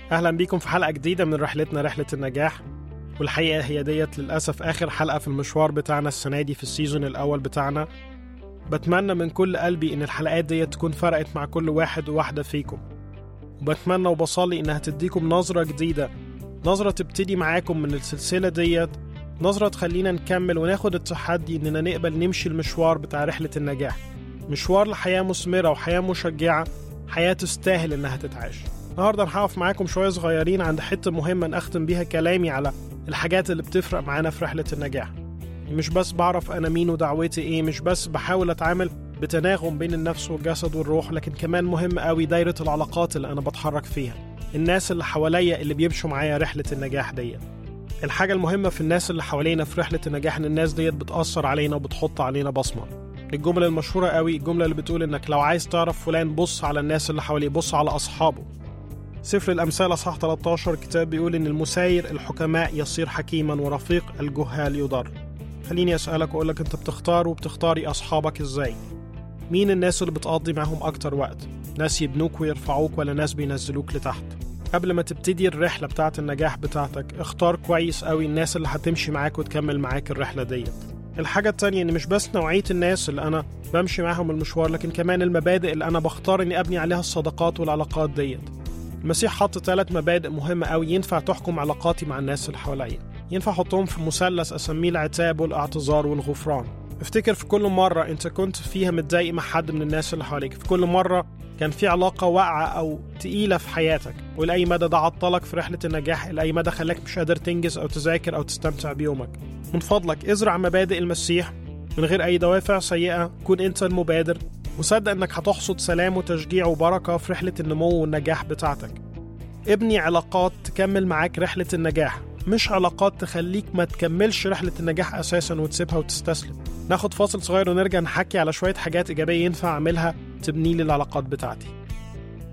أهلا بيكم في حلقة جديدة من رحلتنا رحلة النجاح والحقيقة هي ديت للأسف آخر حلقة في المشوار بتاعنا السنة دي في السيزون الأول بتاعنا بتمنى من كل قلبي إن الحلقات ديت تكون فرقت مع كل واحد وواحدة فيكم وبتمنى وبصلي إنها تديكم نظرة جديدة نظرة تبتدي معاكم من السلسلة ديت نظرة تخلينا نكمل وناخد التحدي إننا نقبل نمشي المشوار بتاع رحلة النجاح مشوار لحياة مثمرة وحياة مشجعة حياة تستاهل إنها تتعاش النهاردة هنقف معاكم شوية صغيرين عند حتة مهمة نختم بيها كلامي على الحاجات اللي بتفرق معانا في رحلة النجاح مش بس بعرف أنا مين ودعوتي إيه مش بس بحاول أتعامل بتناغم بين النفس والجسد والروح لكن كمان مهم قوي دايرة العلاقات اللي أنا بتحرك فيها الناس اللي حواليا اللي بيمشوا معايا رحلة النجاح ديت الحاجة المهمة في الناس اللي حوالينا في رحلة النجاح إن الناس ديت بتأثر علينا وبتحط علينا بصمة الجملة المشهورة قوي الجملة اللي بتقول إنك لو عايز تعرف فلان بص على الناس اللي حواليه بص على أصحابه سفر الأمثال أصحاح 13 كتاب بيقول إن المساير الحكماء يصير حكيما ورفيق الجهال يضر خليني أسألك وأقول لك أنت بتختار وبتختاري أصحابك إزاي مين الناس اللي بتقضي معاهم أكتر وقت ناس يبنوك ويرفعوك ولا ناس بينزلوك لتحت قبل ما تبتدي الرحلة بتاعة النجاح بتاعتك اختار كويس قوي الناس اللي هتمشي معاك وتكمل معاك الرحلة ديت الحاجة التانية إن مش بس نوعية الناس اللي أنا بمشي معاهم المشوار لكن كمان المبادئ اللي أنا بختار إني أبني عليها الصداقات والعلاقات ديت المسيح حط ثلاث مبادئ مهمة قوي ينفع تحكم علاقاتي مع الناس اللي حواليا ينفع أحطهم في مثلث أسميه العتاب والاعتذار والغفران افتكر في كل مرة انت كنت فيها متضايق مع حد من الناس اللي حواليك في كل مرة كان في علاقة واقعة أو تقيلة في حياتك ولأي مدى ده عطلك في رحلة النجاح لأي مدى خلاك مش قادر تنجز أو تذاكر أو تستمتع بيومك من فضلك ازرع مبادئ المسيح من غير أي دوافع سيئة كون أنت المبادر وصدق إنك هتحصد سلام وتشجيع وبركة في رحلة النمو والنجاح بتاعتك ابني علاقات تكمل معاك رحلة النجاح مش علاقات تخليك ما تكملش رحلة النجاح أساسا وتسيبها وتستسلم ناخد فاصل صغير ونرجع نحكي على شوية حاجات إيجابية ينفع أعملها تبني لي العلاقات بتاعتي